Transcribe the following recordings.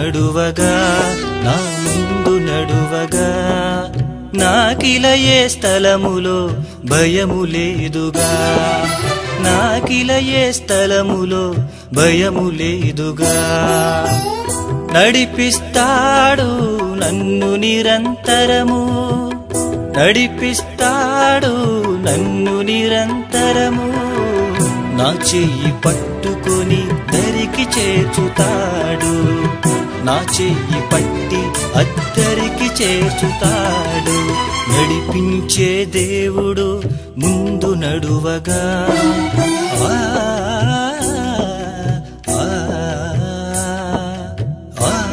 నడువగా నా ముందు నడువగా నాకిల ఏ స్థలములో భయము లేదుగా నాకిల ఏ స్థలములో భయము లేదుగా నడిపిస్తాడు నన్ను నిరంతరము నడిపిస్తాడు నన్ను నిరంతరము నా చెయ్యి పట్టుకొని దరికి చేర్చుతాడు నా చెయ్యి పట్టి అద్దరికి చేర్చుతాడు నడిపించే దేవుడు ముందు నడువగా ఆ, ఆ, ఆ, ఆ.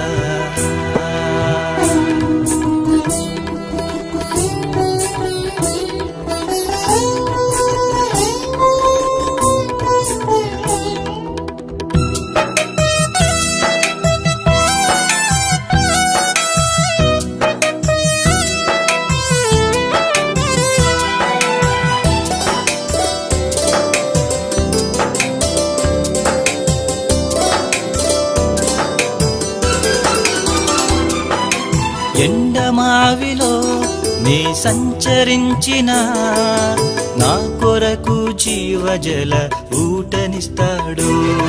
ఎండమావిలో నీ సంచరించిన నా కొరకు జీవజల ఊటనిస్తాడు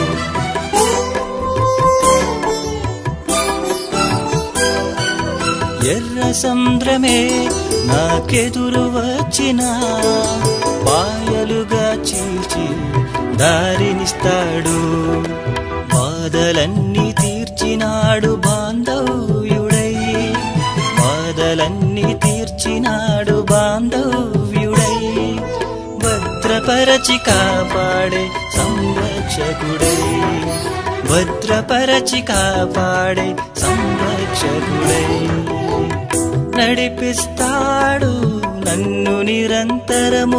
ఎర్ర సంద్రమే నాకెదురు వచ్చిన పాయలుగా చీల్చి దారినిస్తాడు బాధలన్నీ తీర్చినాడు బాంధవ్యుడై బాధలన్నీ తీర్చినాడు బాంధవ్యుడై భద్రపరచి కాపాడే సంరక్షకుడై భద్రపరచి కాపాడే సంరక్షకుడై నడిపిస్తాడు నన్ను నిరంతరము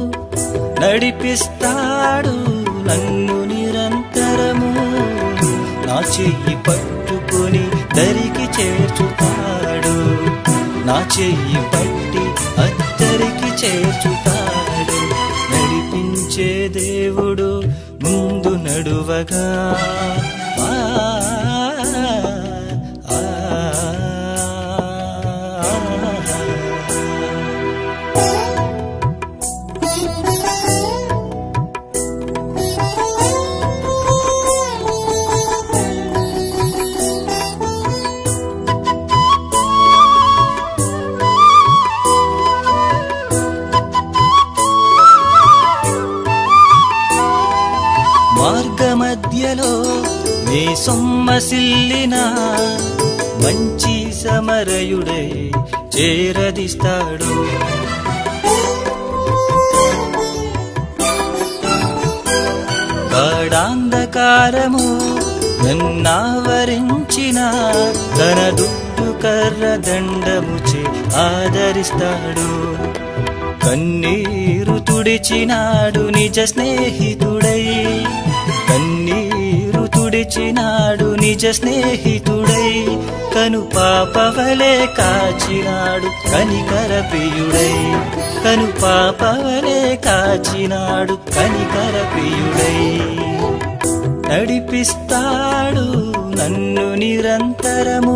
నడిపిస్తాడు నన్ను నిరంతరము నా చెయ్యి పట్టుకొని దరికి చేర్చుతాడు నా చెయ్యి పట్టి అద్దరికి చేర్చుతాడు నడిపించే దేవుడు ముందు నడువగా ఆ, ఆ, ఆ. మార్గమధ్యలో నీ సొమ్మసిల్లిన మంచి సమరయుడై చేరదిస్తాడు గాఢాంధకారము నన్నావరించిన తన దుడ్డు కర్ర దండముచే ఆదరిస్తాడు కన్నీరు తుడిచినాడు నిజ స్నేహితుడై కన్నీరు తుడిచినాడు నిజ స్నేహితుడై కను పాపవలే కాచినాడు కనికర ప్రియుడై కను పాపవలే కాచినాడు కనికర ప్రియుడై నడిపిస్తాడు నన్ను నిరంతరము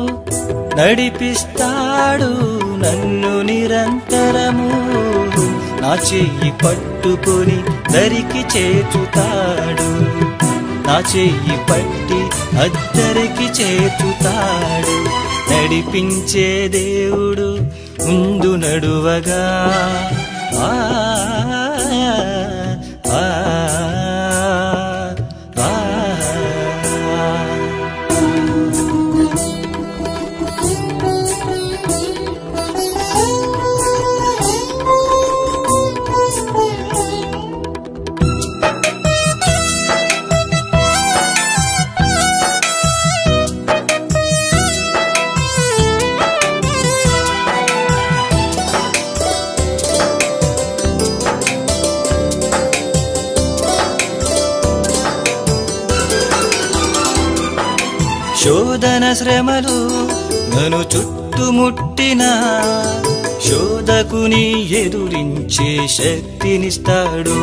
నడిపిస్తాడు నన్ను నిరంతరము నా చెయ్యి పట్టుకొని దరికి చేర్చుతాడు నా చెయ్యి పట్టి అద్దరికి చేర్చుతాడు నడిపించే దేవుడు ముందు నడువగా ఆ ఆ, ఆ, ఆ. శోధన శ్రమలు నన్ను చుట్టుముట్టిన శోధకుని ఎదురించే శక్తినిస్తాడు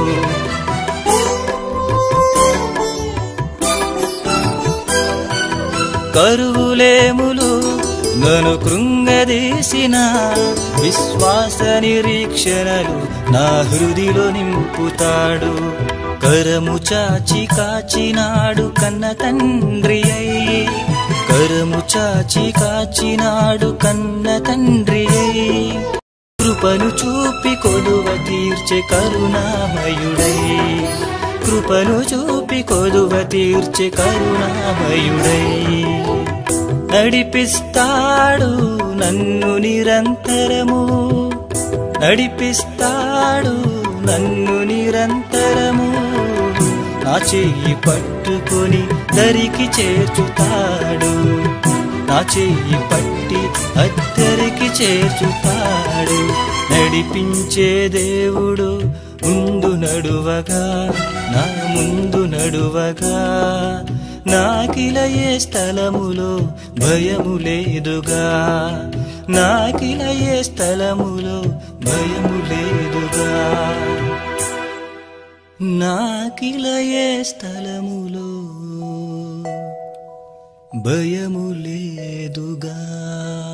కరువులేములు నన్ను కృంగదీసిన విశ్వాస నిరీక్షణలు నా హృదిలో నింపుతాడు కరము చాచి కాచినాడు కన్న తండ్రి అయి కరము చాచి కాచినాడు కన్న తండ్రి అయి కృపను చూపి కొలువ తీర్చే కరుణామయుడై కృపను చూపి కొలువ తీర్చే కరుణామయుడై నడిపిస్తాడు నన్ను నిరంతరము నడిపిస్తాడు నన్ను నిరంతరము నా చెయ్యి పట్టుకొని దరికి చేర్చుతాడు నా చెయ్యి పట్టి అద్దరికి చేర్చుతాడు నడిపించే దేవుడు ముందు నడువగా నా ముందు నడువగా నాకిల ఏ స్థలములో భయము లేదుగా నాకిల ఏ స్థలములో భయము లేదుగా నాకిల ఏ స్థలములో భయము లేదుగా